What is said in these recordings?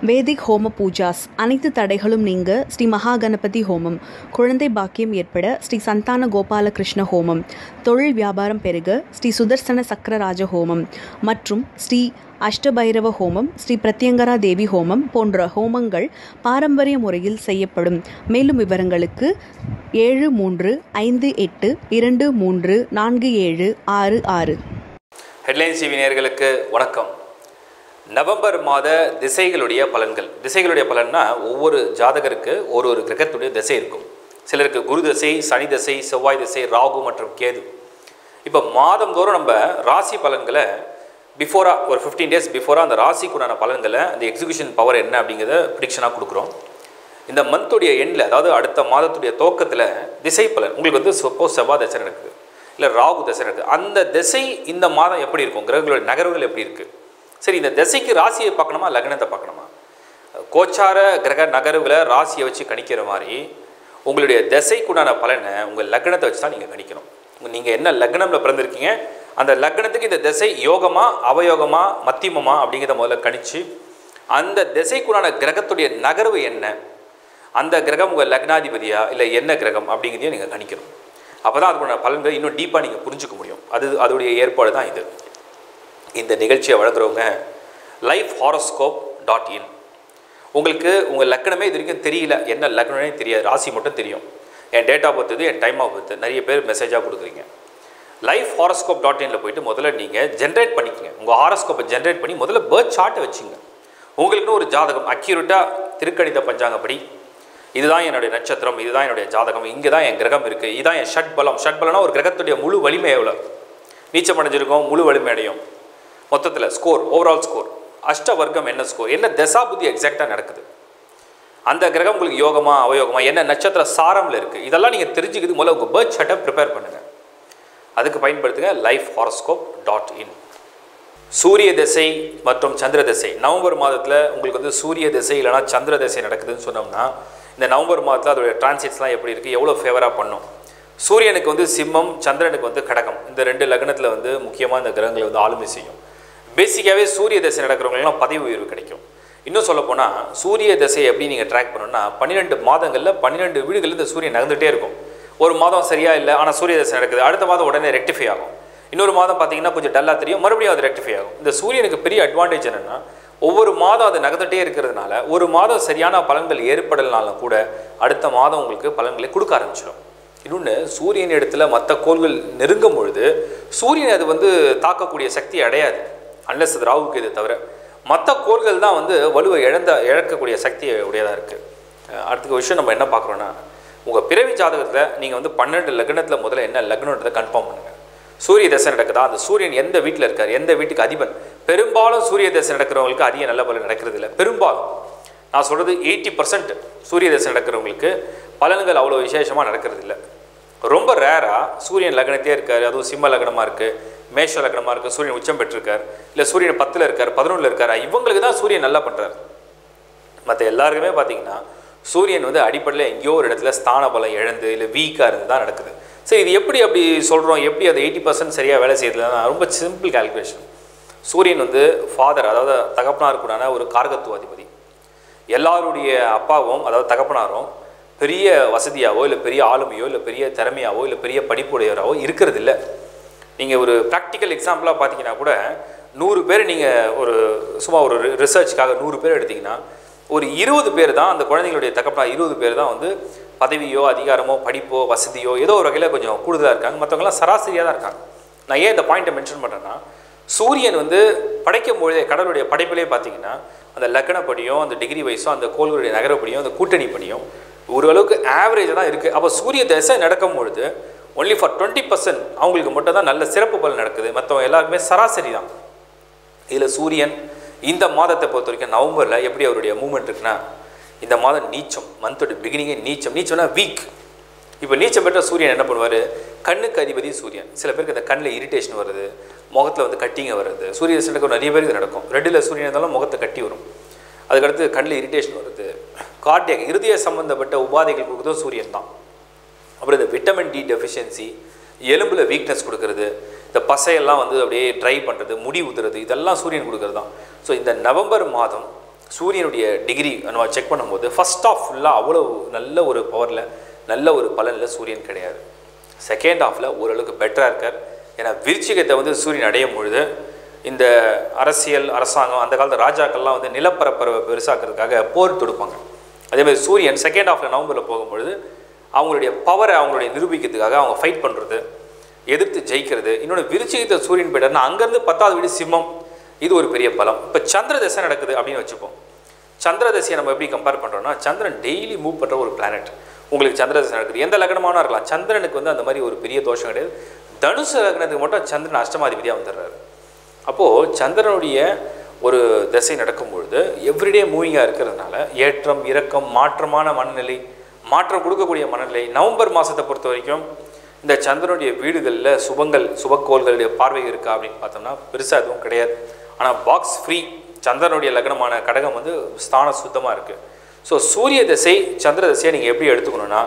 வேதிக் ஹோம பூஜாஸ் அனைத்து தடைகளும் நீங்க ஸ்ரீ மகா கணபதி ஹோமம் குழந்தை பாக்கியம் ஏற்பட ஸ்ரீ சந்தான கோபால கிருஷ்ண ஹோமம் தொழில் வியாபாரம் பெருக ஸ்ரீ சுதர்சன சக்கரராஜ ஹோமம் மற்றும் ஸ்ரீ அஷ்டபைரவ ஹோமம் ஸ்ரீ பிரத்யங்கரா தேவி ஹோமம் போன்ற ஹோமங்கள் பாரம்பரிய முறையில் செய்யப்படும் மேலும் விவரங்களுக்கு ஏழு மூன்று ஐந்து எட்டு இரண்டு மூன்று நான்கு ஏழு ஆறு ஆறு ஹெட்லைன்ஸ் டிவி நேயர்களுக்கு வணக்கம் நவம்பர் மாத திசைகளுடைய பலன்கள் திசைகளுடைய பலன்னா ஒவ்வொரு ஜாதகருக்கு ஒரு ஒரு கிரகத்துடைய திசை இருக்கும் சிலருக்கு குரு திசை சனி திசை செவ்வாய் திசை ராகு மற்றும் கேது இப்போ மாதந்தோறும் நம்ம ராசி பலன்களை பிஃபோராக ஒரு ஃபிஃப்டீன் டேஸ் பிஃபோராக அந்த ராசிக்குண்டான பலன்களை அந்த எக்ஸிகியூஷன் பவர் என்ன அப்படிங்கிறத ப்ரிடிக்ஷனாக கொடுக்குறோம் இந்த மந்த்துடைய எண்டில் அதாவது அடுத்த மாதத்துடைய துவக்கத்தில் திசை பலன் உங்களுக்கு வந்து சப்போஸ் செவ்வாய் திசை நடக்குது இல்லை ராகு திசை நடக்குது அந்த திசை இந்த மாதம் எப்படி இருக்கும் கிரகங்களுடைய நகர்வுகள் எப்படி இருக்குது சரி இந்த திசைக்கு ராசியை பார்க்கணுமா லக்னத்தை பார்க்கணுமா கோச்சார கிரக நகர்வுகளை ராசியை வச்சு கணிக்கிற மாதிரி உங்களுடைய திசைக்குண்டான பலனை உங்கள் லக்னத்தை வச்சு தான் நீங்கள் கணிக்கணும் நீங்கள் என்ன லக்னமில் பிறந்திருக்கீங்க அந்த லக்னத்துக்கு இந்த திசை யோகமா அவயோகமா மத்தியமமா அப்படிங்கிறத முதல்ல கணிச்சு அந்த திசைக்குண்டான கிரகத்துடைய நகர்வு என்ன அந்த கிரகம் உங்கள் லக்னாதிபதியா இல்லை என்ன கிரகம் அப்படிங்கிறதையும் நீங்கள் கணிக்கணும் அப்போ தான் அதுக்குண்டான பலன்கள் இன்னும் டீப்பாக நீங்கள் புரிஞ்சுக்க முடியும் அது அதோடைய ஏற்பாடு தான் இது இந்த நிகழ்ச்சியை வழங்குறவங்க லைஃப் ஹாரோஸ்கோப் டாட் இன் உங்களுக்கு உங்கள் லக்கணமே இது வரைக்கும் தெரியல என்ன லக்னமே தெரியாது ராசி மட்டும் தெரியும் என் டேட் ஆஃப் பர்த் என் டைம் ஆஃப் பர்த் நிறைய பேர் மெசேஜாக கொடுக்குறீங்க லைஃப் ஹாரோஸ்கோப் டாட் இனில் போயிட்டு முதல்ல நீங்கள் ஜென்ரேட் பண்ணிக்கங்க உங்கள் ஹாரோஸ்கோப்பை ஜென்ரேட் பண்ணி முதல்ல பேர்த் சார்ட்டை வச்சுங்க உங்களுக்குன்னு ஒரு ஜாதகம் அக்யூரேட்டாக திருக்கணித பஞ்சாங்கப்படி இதுதான் என்னுடைய நட்சத்திரம் இதுதான் என்னுடைய ஜாதகம் இங்கே தான் என் கிரகம் இருக்குது இதுதான் என் ஷட் பலம் ஷட் பலம்னா ஒரு கிரகத்துடைய முழு வலிமை எவ்வளோ நீச்சம் அடைஞ்சிருக்கோம் முழு வலிமை அடையும் மொத்தத்தில் ஸ்கோர் ஓவரால் ஸ்கோர் அஷ்ட வர்க்கம் என்ன ஸ்கோர் என்ன தசா புத்தி எக்ஸாக்டாக நடக்குது அந்த கிரகம் உங்களுக்கு யோகமா அவயோகமா என்ன நட்சத்திர சாரமில் இருக்குது இதெல்லாம் நீங்கள் தெரிஞ்சுக்கிறது முதல்ல உங்கள் பேர்த் சார்ட்டை ப்ரிப்பேர் பண்ணுங்கள் அதுக்கு பயன்படுத்துங்க லைஃப் ஹாரோஸ்கோப் டாட் இன் சூரிய திசை மற்றும் சந்திர திசை நவம்பர் மாதத்தில் உங்களுக்கு வந்து சூரிய திசை இல்லைனா சந்திர திசை நடக்குதுன்னு சொன்னோம்னா இந்த நவம்பர் மாதத்தில் அதோடைய டிரான்சிட்ஸ்லாம் எப்படி இருக்குது எவ்வளோ ஃபேவராக பண்ணும் சூரியனுக்கு வந்து சிம்மம் சந்திரனுக்கு வந்து கடகம் இந்த ரெண்டு லக்னத்தில் வந்து முக்கியமாக இந்த கிரகங்களை வந்து ஆளுமை செய்யும் பேசிக்காகவே சூரிய தசை நடக்கிறவங்களுக்குலாம் பதவி உயர்வு கிடைக்கும் இன்னும் சொல்லப்போனால் சூரிய தசையை எப்படி நீங்கள் ட்ராக் பண்ணணும்னா பன்னிரெண்டு மாதங்களில் பன்னிரெண்டு வீடுகளில் இந்த சூரியன் நகர்ந்துகிட்டே இருக்கும் ஒரு மாதம் சரியாக இல்லை ஆனால் சூரிய தசை நடக்குது அடுத்த மாதம் உடனே ரெக்டிஃபை ஆகும் இன்னொரு மாதம் பார்த்தீங்கன்னா கொஞ்சம் டல்லாக தெரியும் மறுபடியும் அது ரெக்டிஃபை ஆகும் இந்த சூரியனுக்கு பெரிய அட்வான்டேஜ் என்னென்னா ஒவ்வொரு மாதம் அது நகர்ந்துகிட்டே இருக்கிறதுனால ஒரு மாதம் சரியான பலன்கள் ஏற்படலனாலும் கூட அடுத்த மாதம் உங்களுக்கு பலன்களை கொடுக்க ஆரம்பிச்சிடும் இன்னொன்று சூரியன் இடத்துல மற்ற கோள்கள் நெருங்கும் பொழுது சூரியன் அது வந்து தாக்கக்கூடிய சக்தி அடையாது அன்லஸ் அது ராகுக்கு இது தவிர மற்ற கோள்கள் தான் வந்து வலுவை இழந்த இழக்கக்கூடிய சக்தி உடையதாக இருக்குது அடுத்த விஷயம் நம்ம என்ன பார்க்குறோன்னா உங்கள் பிறவி ஜாதகத்தில் நீங்கள் வந்து பன்னெண்டு லக்னத்தில் முதல்ல என்ன லக்னன்றதை கன்ஃபார்ம் பண்ணுங்கள் சூரிய தசை நடக்குதா அந்த சூரியன் எந்த வீட்டில் இருக்கார் எந்த வீட்டுக்கு அதிபன் பெரும்பாலும் சூரிய தசை நடக்கிறவங்களுக்கு அதிக நல்ல பலன் நடக்கிறது இல்லை பெரும்பாலும் நான் சொல்கிறது எயிட்டி பர்சன்ட் சூரிய தசை நடக்கிறவங்களுக்கு பலன்கள் அவ்வளோ விசேஷமாக நடக்கிறது இல்லை ரொம்ப ரேராக சூரியன் லக்னத்தே இருக்கார் அதுவும் சிம்ம லக்னமாக இருக்குது மேஷ லக்னமாக இருக்குது சூரியன் உச்சம் பெற்றிருக்கார் இல்லை சூரியன் பத்தில் இருக்கார் பதினொன்றில் இருக்கார் இவங்களுக்கு தான் சூரியன் நல்லா பண்ணுறார் மற்ற எல்லாருக்குமே பார்த்தீங்கன்னா சூரியன் வந்து அடிப்படையில் எங்கேயோ ஒரு இடத்துல ஸ்தான பலம் இழந்து இல்லை வீக்காக இருந்து தான் நடக்குது சரி இது எப்படி அப்படி சொல்கிறோம் எப்படி அது எயிட்டி பர்சன்ட் சரியாக வேலை செய்யறதுலன்னா ரொம்ப சிம்பிள் கால்குலேஷன் சூரியன் வந்து ஃபாதர் அதாவது தகப்பனாருக்குடான ஒரு காரகத்துவ அதிபதி எல்லாருடைய அப்பாவும் அதாவது தகப்பனாரும் பெரிய வசதியாவோ இல்லை பெரிய ஆளுமையோ இல்லை பெரிய திறமையாவோ இல்லை பெரிய படிப்புடையவராவோ இருக்கிறது இல்லை நீங்கள் ஒரு ப்ராக்டிக்கல் எக்ஸாம்பிளாக பார்த்தீங்கன்னா கூட நூறு பேர் நீங்கள் ஒரு சும்மா ஒரு ரிசர்ச்சுக்காக நூறு பேர் எடுத்திங்கன்னா ஒரு இருபது பேர் தான் அந்த குழந்தைங்களுடைய தகப்பனா இருபது பேர் தான் வந்து பதவியோ அதிகாரமோ படிப்போ வசதியோ ஏதோ ஒரு வகையில் கொஞ்சம் கூடுதலாக இருக்காங்க மற்றவங்களாம் சராசரியாக தான் இருக்காங்க நான் ஏன் இந்த பாயிண்ட்டை மென்ஷன் பண்ணுறேன்னா சூரியன் வந்து படைக்கும் பொழுதே கடவுளுடைய படைப்பிலே பார்த்தீங்கன்னா அந்த லக்கணப்படியும் அந்த டிகிரி வயசும் அந்த கோள்களுடைய நகரப்படியும் அந்த கூட்டணி படியும் ஓரளவுக்கு ஆவரேஜாக தான் இருக்குது அப்போ சூரிய தசை நடக்கும் பொழுது ஒன்லி ஃபார் டுவெண்ட்டி பர்சன்ட் அவங்களுக்கு மட்டும் தான் நல்ல சிறப்பு பலன் நடக்குது மற்றவங்க எல்லாருக்குமே சராசரி தான் இதில் சூரியன் இந்த மாதத்தை பொறுத்த வரைக்கும் நவம்பரில் எப்படி அவருடைய மூமெண்ட் இருக்குன்னா இந்த மாதம் நீச்சம் மந்தோட பிகினிங்கே நீச்சம் நீச்சம்னா வீக் இப்போ நீச்சம் பெற்ற சூரியன் என்ன பண்ணுவார் கண்ணுக்கு அதிபதி சூரியன் சில பேருக்கு இந்த கண்ணில் இரிட்டேஷன் வருது முகத்தில் வந்து கட்டிங்க வருது சூரிய நடக்கும் நிறைய பேருக்கு இது நடக்கும் ரெட்டில் சூரியன் இருந்தாலும் முகத்தை கட்டி வரும் அதுக்கடுத்து கண்ணில் இரிட்டேஷன் வருது கார்டியக் இருதய சம்மந்தப்பட்ட உபாதைகள் கொடுக்குறதும் சூரியன் தான் அப்புறம் இந்த விட்டமின் டி டெஃபிஷியன்சி எலும்பில் வீக்னஸ் கொடுக்கறது இந்த பசையெல்லாம் வந்து அப்படியே ட்ரை பண்ணுறது முடி உதுறது இதெல்லாம் சூரியன் கொடுக்கறது தான் ஸோ இந்த நவம்பர் மாதம் சூரியனுடைய டிகிரி நம்ம செக் பண்ணும்போது ஃபர்ஸ்ட் ஆஃப் ஃபுல்லாக அவ்வளோ நல்ல ஒரு பவரில் நல்ல ஒரு பலனில் சூரியன் கிடையாது செகண்ட் ஹாஃபில் ஓரளவுக்கு பெட்டராக இருக்கார் ஏன்னா விருச்சிகத்தை வந்து சூரியன் அடையும் பொழுது இந்த அரசியல் அரசாங்கம் அந்த காலத்து ராஜாக்கள்லாம் வந்து நிலப்பரப்பை பெருசாக்கிறதுக்காக போர் தொடுப்பாங்க அதே மாதிரி சூரியன் செகண்ட் ஹாஃபில் நவம்பரில் போகும்பொழுது அவங்களுடைய பவரை அவங்களுடைய நிரூபிக்கிறதுக்காக அவங்க ஃபைட் பண்ணுறது எதிர்த்து ஜெயிக்கிறது இன்னொன்று விருச்சிகத்தை சூரியன் போயிட்டாருன்னா அங்கேருந்து பத்தாவது வீடு சிம்மம் இது ஒரு பெரிய பலம் இப்போ சந்திர தசை நடக்குது அப்படின்னு வச்சுப்போம் சந்திர தசையை நம்ம எப்படி கம்பேர் பண்ணுறோம்னா சந்திரன் டெய்லி மூவ் பண்ணுற ஒரு பிளானட் உங்களுக்கு சந்திர தசை நடக்குது எந்த லக்னமானா இருக்கலாம் சந்திரனுக்கு வந்து அந்த மாதிரி ஒரு பெரிய தோஷம் கிடையாது தனுசு லக்னத்துக்கு மட்டும் சந்திரன் அஷ்டமாதிபதியாக வந்துடுறாரு அப்போது சந்திரனுடைய ஒரு திசை நடக்கும்பொழுது எவ்ரிடே மூவிங்காக இருக்கிறதுனால ஏற்றம் இறக்கம் மாற்றமான மனநிலை மாற்றம் கொடுக்கக்கூடிய மனநிலை நவம்பர் மாதத்தை பொறுத்த வரைக்கும் இந்த சந்திரனுடைய வீடுகளில் சுபங்கள் சுபக்கோள்களுடைய பார்வை இருக்கா அப்படின்னு பார்த்தோம்னா பெருசாக எதுவும் கிடையாது ஆனால் பாக்ஸ் ஃப்ரீ சந்திரனுடைய லக்னமான கடகம் வந்து ஸ்தான சுத்தமாக இருக்குது ஸோ சூரிய திசை சந்திர திசையை நீங்கள் எப்படி எடுத்துக்கணும்னா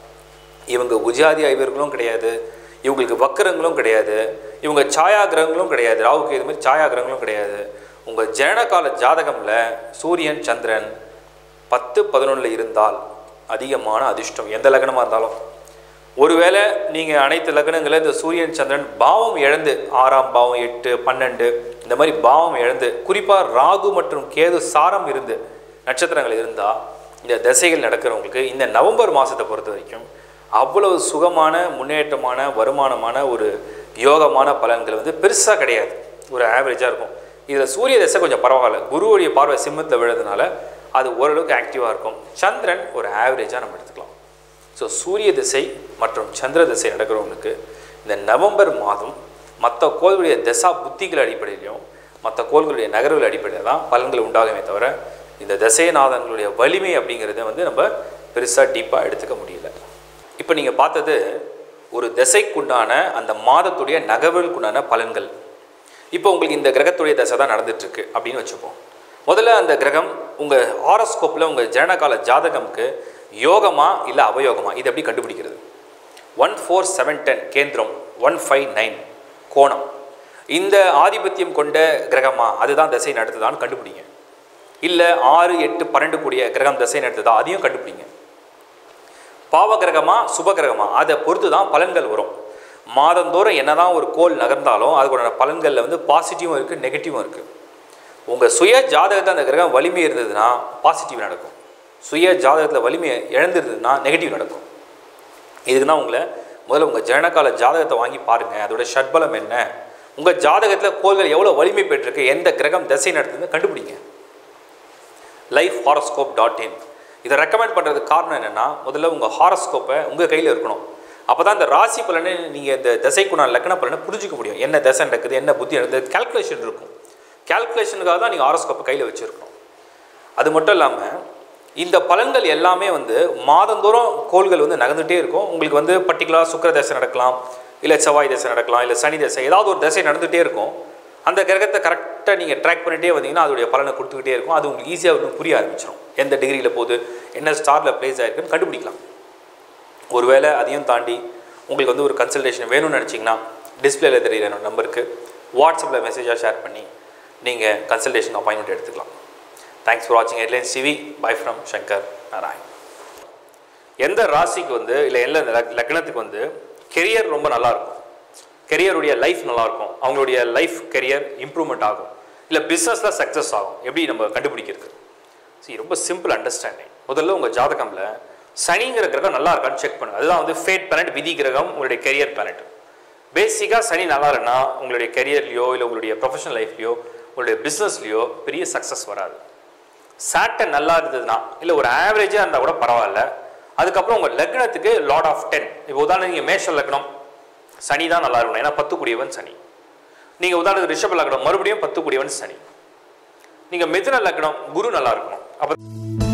இவங்க உஜாதி ஐவர்களும் கிடையாது இவங்களுக்கு வக்கரங்களும் கிடையாது இவங்க சாயா கிரகங்களும் கிடையாது ராவுக்கு இது மாதிரி சாயா கிரகங்களும் கிடையாது உங்கள் ஜனனகால ஜாதகம்ல சூரியன் சந்திரன் பத்து பதினொன்றில் இருந்தால் அதிகமான அதிர்ஷ்டம் எந்த லக்னமாக இருந்தாலும் ஒருவேளை நீங்கள் அனைத்து லக்னங்களில் இந்த சூரியன் சந்திரன் பாவம் இழந்து ஆறாம் பாவம் எட்டு பன்னெண்டு இந்த மாதிரி பாவம் இழந்து குறிப்பாக ராகு மற்றும் கேது சாரம் இருந்து நட்சத்திரங்கள் இருந்தால் இந்த திசைகள் நடக்கிறவங்களுக்கு இந்த நவம்பர் மாதத்தை பொறுத்த வரைக்கும் அவ்வளவு சுகமான முன்னேற்றமான வருமானமான ஒரு யோகமான பலன்கள் வந்து பெருசாக கிடையாது ஒரு ஆவரேஜாக இருக்கும் இதில் சூரிய தசை கொஞ்சம் பரவாயில்ல குருவுடைய பார்வை சிம்மத்தில் விழுறதுனால அது ஓரளவுக்கு ஆக்டிவாக இருக்கும் சந்திரன் ஒரு ஆவரேஜாக நம்ம எடுத்துக்கலாம் ஸோ சூரிய திசை மற்றும் சந்திர திசை நடக்கிறவங்களுக்கு இந்த நவம்பர் மாதம் மற்ற கோள்களுடைய தசா புத்திகள் அடிப்படையிலையும் மற்ற கோள்களுடைய நகர்வுகள் அடிப்படையில் தான் பலன்கள் உண்டாகுமே தவிர இந்த தசைநாதன்களுடைய வலிமை அப்படிங்கிறத வந்து நம்ம பெருசாக டீப்பாக எடுத்துக்க முடியல இப்போ நீங்கள் பார்த்தது ஒரு திசைக்குண்டான அந்த மாதத்துடைய நகர்வுகளுக்குண்டான பலன்கள் இப்போ உங்களுக்கு இந்த கிரகத்துடைய தசை தான் நடந்துட்டுருக்கு அப்படின்னு வச்சுப்போம் முதல்ல அந்த கிரகம் உங்கள் ஹாரோஸ்கோப்பில் உங்கள் ஜனனகால ஜாதகம்க்கு யோகமா இல்லை அவயோகமா இது எப்படி கண்டுபிடிக்கிறது ஒன் ஃபோர் செவன் டென் கேந்திரம் ஒன் ஃபைவ் நைன் கோணம் இந்த ஆதிபத்தியம் கொண்ட கிரகமா அதுதான் திசை நடத்துதான்னு கண்டுபிடிங்க இல்லை ஆறு எட்டு பன்னெண்டு கூடிய கிரகம் திசை நடத்துதா அதையும் கண்டுபிடிங்க பாவ கிரகமா சுப கிரகமா அதை பொறுத்து தான் பலன்கள் வரும் மாதந்தோறும் என்னதான் ஒரு கோல் நகர்ந்தாலும் அதுக்கான பலன்களில் வந்து பாசிட்டிவும் இருக்குது நெகட்டிவும் இருக்குது உங்கள் சுய ஜாதகத்தில் அந்த கிரகம் வலிமை இருந்ததுன்னா பாசிட்டிவ் நடக்கும் சுய ஜாதகத்தில் வலிமை இழந்திருந்ததுன்னா நெகட்டிவ் நடக்கும் இதுக்கு தான் உங்களை முதல்ல உங்கள் ஜனனகால ஜாதகத்தை வாங்கி பாருங்கள் அதோட ஷட்பலம் என்ன உங்கள் ஜாதகத்தில் கோள்கள் எவ்வளோ வலிமை பெற்றிருக்கு எந்த கிரகம் திசை நடத்துதுன்னு கண்டுபிடிங்க லைஃப் ஹாரோஸ்கோப் டாட் இன் இதை ரெக்கமெண்ட் பண்ணுறதுக்கு காரணம் என்னென்னா முதல்ல உங்கள் ஹாரோஸ்கோப்பை உங்கள் கையில் இருக்கணும் அப்போ தான் இந்த ராசி பலனை நீங்கள் இந்த திசைக்குண்டான லக்ன பலனை புரிஞ்சிக்க முடியும் என்ன திசை நடக்குது என்ன புத்தி நடக்குது கேல்குலேஷன் இருக்கும் கேல்குலேஷனுக்காக தான் நீங்கள் ஹாரோஸ்கோப்பை கையில் வச்சுருக்கணும் அது மட்டும் இல்லாமல் இந்த பலன்கள் எல்லாமே வந்து மாதந்தோறும் கோள்கள் வந்து நகர்ந்துகிட்டே இருக்கும் உங்களுக்கு வந்து பர்டிகுலராக சுக்கர தசை நடக்கலாம் இல்லை செவ்வாய் தசை நடக்கலாம் இல்லை சனி தசை ஏதாவது ஒரு தசை நடந்துகிட்டே இருக்கும் அந்த கிரகத்தை கரெக்டாக நீங்கள் ட்ராக் பண்ணிகிட்டே வந்தீங்கன்னா அதோடைய பலனை கொடுத்துக்கிட்டே இருக்கும் அது உங்களுக்கு ஈஸியாக வந்து புரிய ஆரம்பிச்சிடும் எந்த டிகிரியில் போகுது என்ன ஸ்டாரில் ப்ளேஸ் ஆகிருக்குன்னு கண்டுபிடிக்கலாம் ஒருவேளை அதையும் தாண்டி உங்களுக்கு வந்து ஒரு கன்சல்டேஷன் வேணும்னு நினச்சிங்கன்னா டிஸ்பிளேல தெரியுற என்னோட நம்பருக்கு வாட்ஸ்அப்பில் மெசேஜாக ஷேர் பண்ணி நீங்கள் கன்சல்டேஷன் அப்பாயின்மெண்ட் எடுத்துக்கலாம் தேங்க்ஸ் ஃபார் வாட்சிங் headline CV by from Shankar Narayan எந்த ராசிக்கு வந்து இல்லை எந்த லக்- லக்னத்துக்கு வந்து கெரியர் ரொம்ப நல்லா இருக்கும் கெரியருடைய லைஃப் நல்லா இருக்கும் அவங்களுடைய லைஃப் கெரியர் இம்ப்ரூவ்மெண்ட் ஆகும் இல்லை பிஸ்னஸில் சக்ஸஸ் ஆகும் எப்படி நம்ம கண்டுபிடிக்கிறது சரி ரொம்ப சிம்பிள் அண்டர்ஸ்டாண்டிங் முதல்ல உங்கள் ஜாதகம்ல சனிங்கிற கிரகம் நல்லா இருக்கான்னு செக் பண்ணுங்க அதுதான் வந்து ஃபேட் பிளானட் விதி கிரகம் உங்களுடைய கெரியர் பிளானட் பேசிக்காக சனி நல்லா இல்லைன்னா உங்களுடைய கெரியர்லையோ இல்லை உங்களுடைய ப்ரொஃபஷனல் லைஃப்லையோ உங்களுடைய பிஸ்னஸ்லையோ பெரிய சக்ஸஸ் வராது சாட்டன் நல்லா இருந்ததுன்னா இல்லை ஒரு ஆவரேஜாக இருந்தால் கூட பரவாயில்ல அதுக்கப்புறம் உங்கள் லக்னத்துக்கு லாட் ஆஃப் டென் இப்போ உதாரணம் நீங்கள் மேஷ லக்னம் சனி தான் நல்லா இருக்கணும் ஏன்னா பத்து கூடியவன் சனி நீங்கள் உதாரணத்துக்கு ரிஷப லக்னம் மறுபடியும் பத்து கூடியவன் சனி நீங்கள் மிதுன லக்னம் குரு நல்லா இருக்கணும் அப்போ